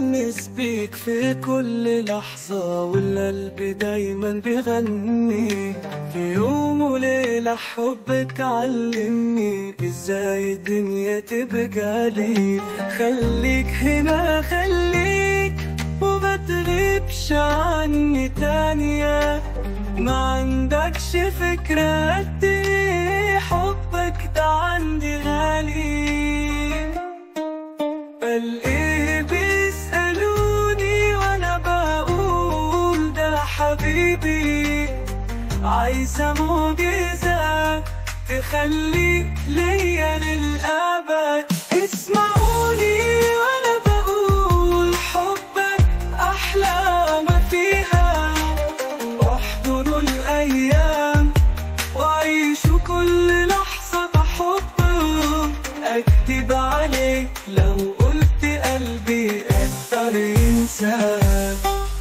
بتونس بيك في كل لحظة والقلب دايما بيغني في يوم وليلة حبك علمني ازاي الدنيا تبقى لي خليك هنا خليك وما تغيبش عني تانية ما عندكش فكرة قد ايه حبك ده عندي غالي بل ايه بيسألوني وانا بقول ده حبيبي عايزة معجزة تخليك ليا للأبد اسمعوني وانا بقول حبك أحلى ما فيها واحضروا الأيام وعيشوا كل لحظة بحبهم أكتب عليك لو قلت قلبي قدر ينساك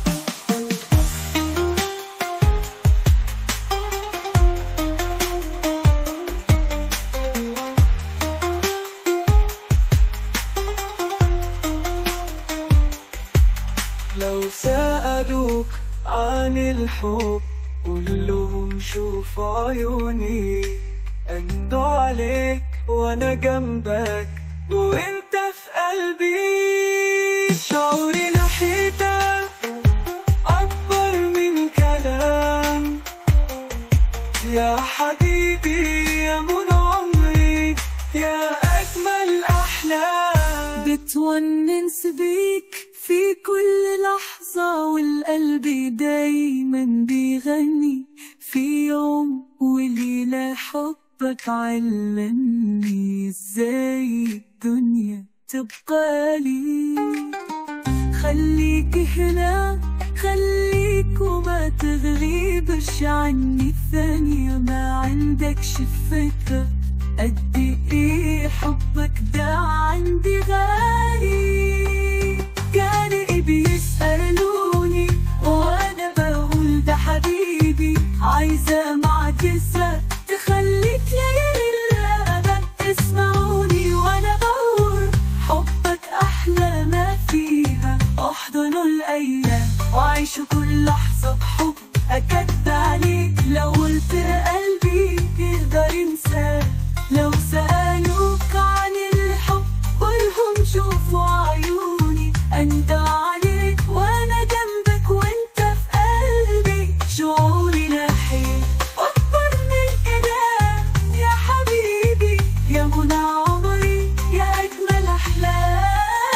لو سألوك عن الحب قول لهم شوف عيوني أندو عليك وأنا جنبك وأنت في قلبي شعوري ناحيتك أكبر من كلام يا حبيبي يا منى عمري يا أجمل أحلام بتونس بيك في كل لحظة والقلب دايما بيغني في يوم وليلة حبك علمني ازاي الدنيا تبقى لي خليك هنا خليك وما تغيبش عني ثانية ما عندكش فكرة قد ايه حبك ده عندي غالي كان بيسألوني وانا بقول ده حبيبي عايزة معجزة تخليك ليا للأبد اسمعوني وانا بقول حبك أحلى ما فيها احضنوا الأيام وعيشوا كل لحظة بحب أكد عليك لو قلت قلبي يقدر ينساك لو سألوك عن الحب قولهم شوفوا عيوني أنت عليك وأنا جنبك وأنت في قلبي شعوري ناحيك أكبر من كده يا حبيبي يا منى عمري يا أجمل أحلام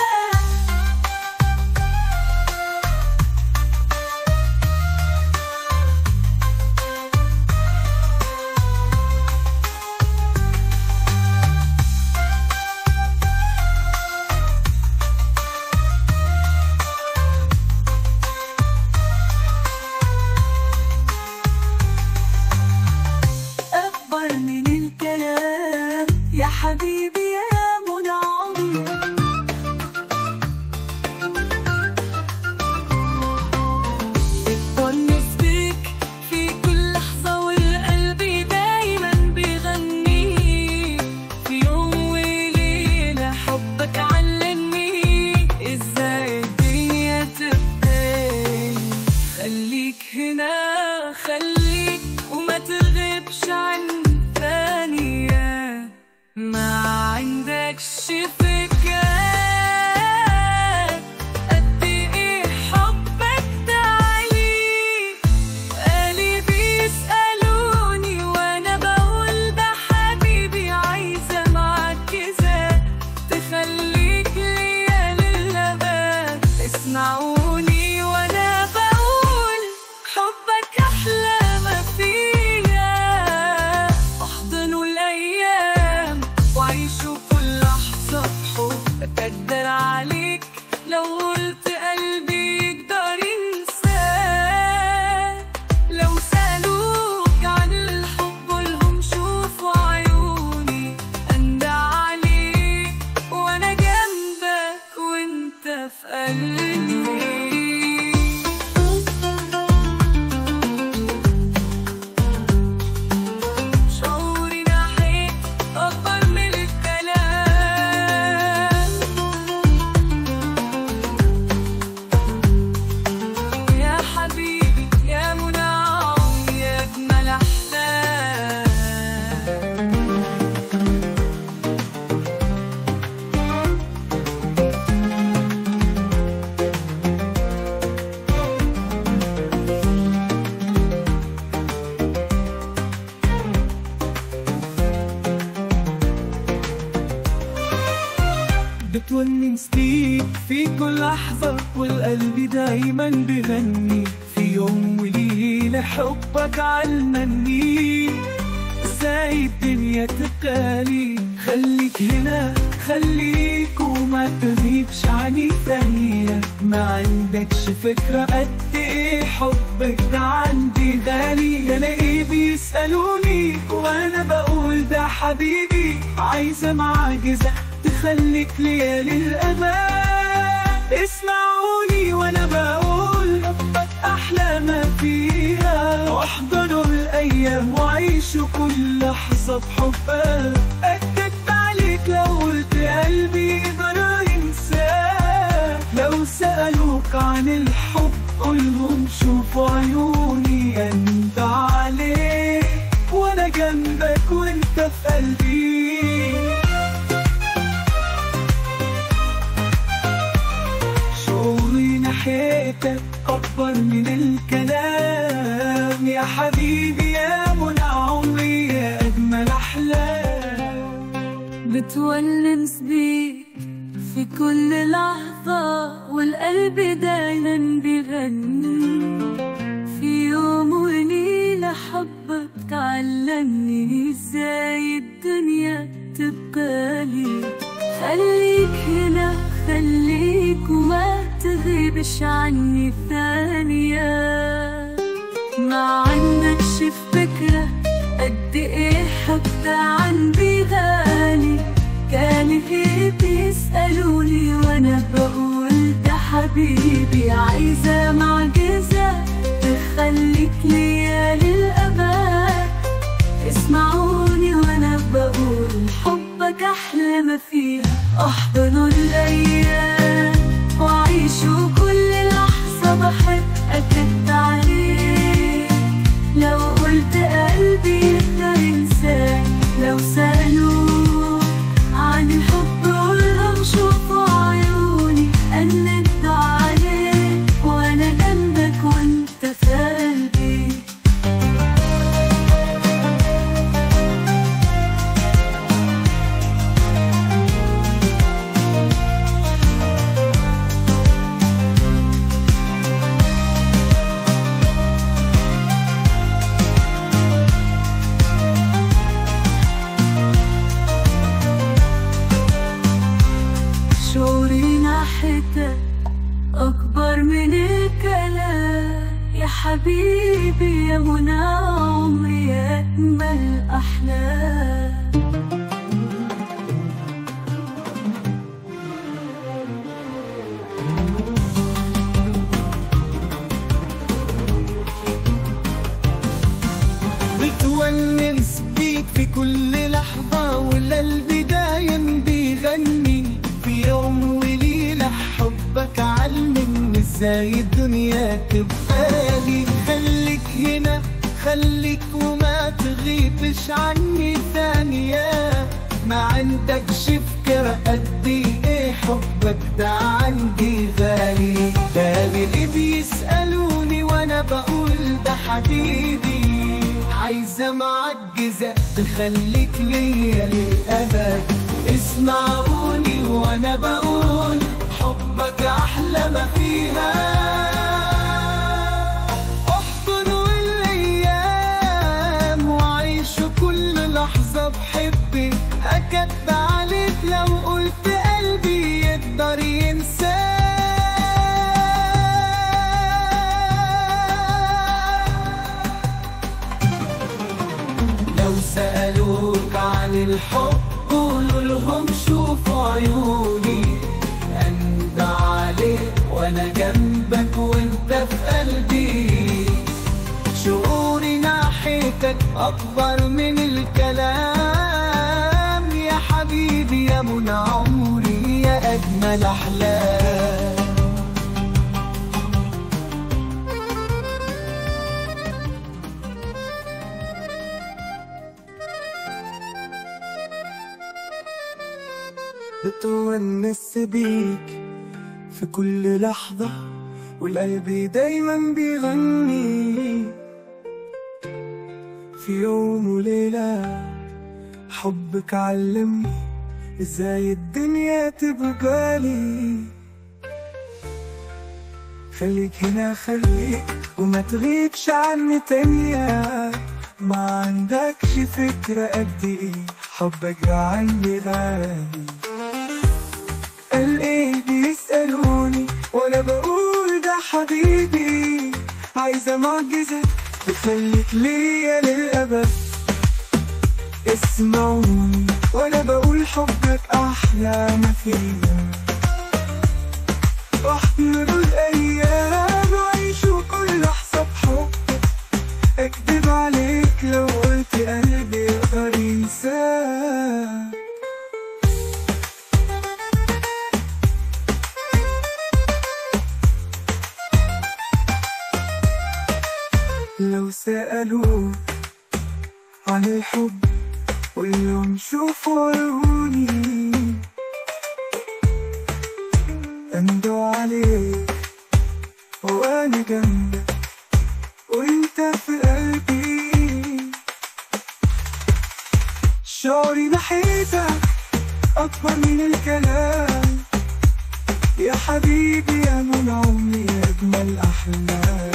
أكبر من الكلام يا حبيبي يا منى عمري بتونس بيك في كل لحظة والقلب دايما بيغني في يوم وليلة حبك علمني ازاي الدنيا تبقى خليك هنا خليك وما تغيبش عن ثانية ما عندكش فكرة قد ايه حبك ده عليك قالي بيسألوني وانا بقول ده حبيبي عايزة معجزة تخليك ليا للأبد اسمعوني وانا بقول حبك احلى ما فيها احضنوا الايام وعيشوا كل لحظة بحب اقدر عليك لو قلت قلبي يقدر ينساك لو سألوك عن الحب قولهم شوفوا عيوني أندى عليك وأنا جنبك وأنت في قلبي شعوري ناحيك أكبر من الكلام في كل لحظة والقلب دايما بغني في يوم وليلة حبك علمني ازاي الدنيا تبقالي خليك هنا خليك وما تغيبش عني ثانية ما عندكش فكرة قد ايه حبك ده عندي غالي الاقي بيسألوني وانا بقول ده حبيبي عايزة معجزة تخليك ليا للأمان اسمعوني وانا بقول حبك احلى ما فيها واحضنوا الايام وعيشوا كل لحظه بحبها اكدب عليك لو قلت قلبي يقدر ينساك لو سالوك عن الحب قولهم شوفوا عيوني انت عليك وانا جنبك وانت في قلبي شعوري ناحيتك أكبر من الكلام يا حبيبي يا منى عمري يا أجمل أحلام بتونس بيك في كل لحظة والقلب دايما بيغني في يوم وليلة حبك تعلمني ازاي الدنيا تبقالي خليك هنا خليك وما تغيبش عني ثانية ما عندكش فكرة قد ايه حبك عندي غالي كان في بيسألوني وانا بقول ده حبيبي عايزة معجزة تخليك ليا للأبد اسمعوني وانا بقول حبك احلى ما فيها احضنوا الايام وعيشوا كل لحظة بحب اكد عليك لو قلت قلبي يقدر ينساك لو سألوك عن الحب قولهم شوفوا عيوني أنت عليك وأنا جنبك وأنت في قلبي شعوري ناحيتك أكبر من الكلام يا حبيبي يا منى عمري يا أجمل أحلام بتونس بيك في كل لحظة والقلب دايم بيغني في يوم وليلة حبك علمني ازاي الدنيا تبقالي خليك هنا خليك وما تغيبش عني ثانية ما عندكش فكرة قد ايه حبك ده عندي غالي ده اللي بيسألوني وانا بقول ده حبيبي عايزة معجزة تخليك ليا للأبد اسمعوني وانا بقول حبك احلى ما فيها احضنوا الايام وعيشوا كل لحظة بحبك اكد عليك لو قلت قلبي يقدر ينساك لو سألوك عن الحب قولوا لهم شوفوا عيوني أنت عليك وأنا جنبك وأنت في قلبي شعوري ناحيتك أكبر من الكلام يا حبيبي يا منى عمري يا أجمل أحلام بتونس بيك في كل لحظة والقلب دايما بيغني في يوم وليلة حبك علمني ازاي الدنيا تبقالي خليك هنا خليك وما تغيبش عني تانية ما عندكش فكرة قد ايه حبك عني غالي قال ايه بيسألوني وانا بقول ده حبيبي عايزة معجزة تخليك ليا للأبد اسمعوني وانا بقول حبك احلى ما فيا واحملوا الايام وعيشوا كل لحظة بحب اكدب عليك لو قلت قلبي يقدر ينساك لو سألوك عن الحب واليوم شوفوا عيوني أندو عليك وأنا جنبك وأنت في قلبي شعوري ناحيتك أكبر من الكلام يا حبيبي يا من عمري يا أجمل أحلام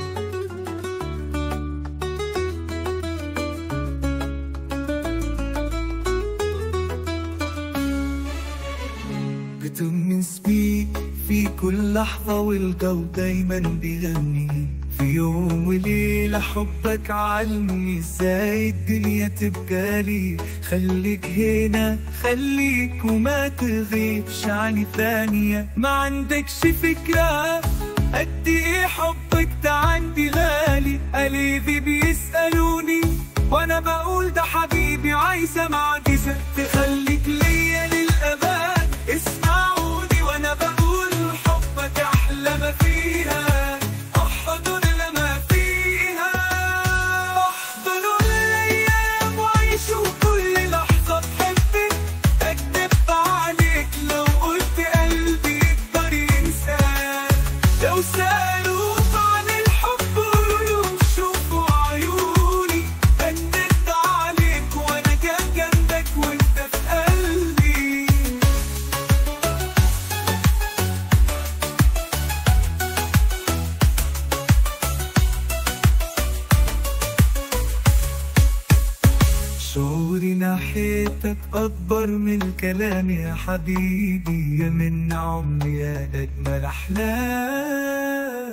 بتمس بيك في كل لحظة والجو دايما بيغني في يوم وليلة حبك علمي ازاي الدنيا تبقى لي خليك هنا خليك وما تغيبش عني ثانية ما عندكش فكرة قد ايه حبك ده عندي غالي قلبي بيسألوني وانا بقول ده حبيبي عايزة معجزة تخليك ليا للأبد اسمعوني وانا بقول حبك احلى ما فيها احضن لما فيها احضنوا الايام وعيشوا كل لحظة بحبك اكدب عليك لو قلت قلبي يقدر ينساك لو سألوك عن الحب قولوا شوفوا عيوني بندت عليك وانا كان جنبك وانت في قلبي شعوري ناحيتك أكبر من الكلام يا حبيبي يا من عمري يا أجمل أحلام